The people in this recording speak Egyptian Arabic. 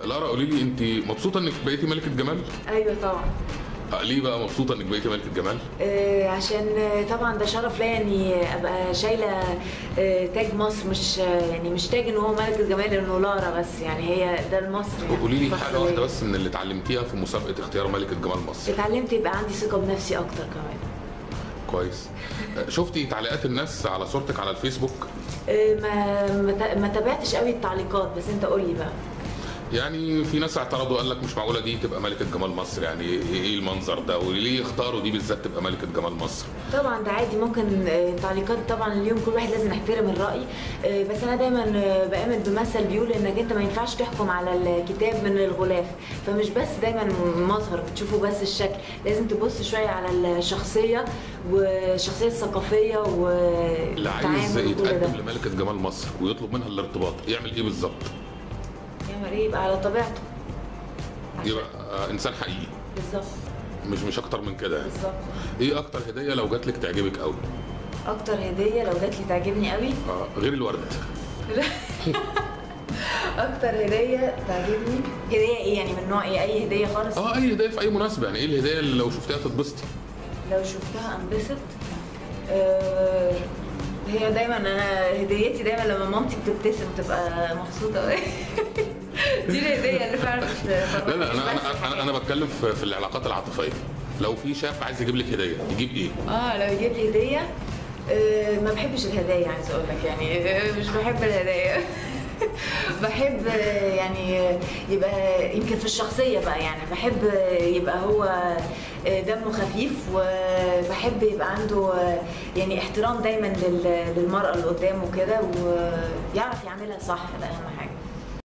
لارا قولي لي انت مبسوطه انك بقيتي ملكه جمال ايوه طبعا آه، ليه بقى مبسوطه انك بقيتي ملكه جمال آه، عشان آه، طبعا ده شرف ليا اني ابقى شايله آه، تاج مصر مش آه، يعني مش تاج ان هو ملكه جمال انه لارا بس يعني هي ده المصري يعني قولي لي فخر حاجه واحده ليا. بس من اللي اتعلمتيها في مسابقه اختيار ملكه جمال مصر اتعلمت يبقى عندي ثقه بنفسي اكتر كمان كويس آه، شفتي تعليقات الناس على صورتك على الفيسبوك آه، ما ما تا- ما تابعتش قوي التعليقات بس انت قول لي بقى يعني في ناس اعترضوا قال لك مش معقوله دي تبقى ملكه جمال مصر يعني ايه المنظر ده وليه اختاروا دي بالذات تبقى ملكه جمال مصر طبعا ده عادي ممكن آه، تعليقات طبعا اليوم كل واحد لازم يحترم الراي آه، بس انا دايما آه، بامن بمثل بيقول انك انت ما ينفعش تحكم على الكتاب من الغلاف فمش بس دايما مظهر بتشوفه بس الشكل لازم تبص شويه على الشخصيه والشخصيه الثقافيه اللي عايز والتعامل وكل يتقدم ده لملكه جمال مصر ويطلب منها الارتباط يعمل ايه بالظبط يعمل ايه يبقى على طبيعته يبقى آه، انسان حقيقي بالظبط مش مش اكتر من كده يعني بالظبط ايه اكتر هديه لو جات لك تعجبك قوي اكتر هديه لو جات لي تعجبني قوي آه غير الورد اكتر هديه تعجبني هديه ايه يعني من نوع ايه اي هديه خالص اه اي هديه في اي مناسبه يعني ايه الهديه اللي لو شفتيها تتبسطي لو شفتها انبسط آه، هي دايما انا هديتي دايما لما مامتي بتبتسم تبقى مبسوطه قوي دي الهديه اللي فعلا لا لا انا انا انا, أنا بتكلم في, في العلاقات العاطفيه لو في شاب عايز يجيب لك هديه يجيب ايه اه لو يجيب لي هديه آه، ما بحبش الهدايا عايز اقول لك يعني آه، مش بحب الهدايا بحب آه، يعني آه، يبقى يمكن في الشخصية بقى يعني بحب آه، يبقى هو آه، دمه خفيف وبحب يبقى عنده آه، يعني احترام دايما لل- للمرأة اللي قدامه كده ويعرف يعملها صح ده أهم حاجة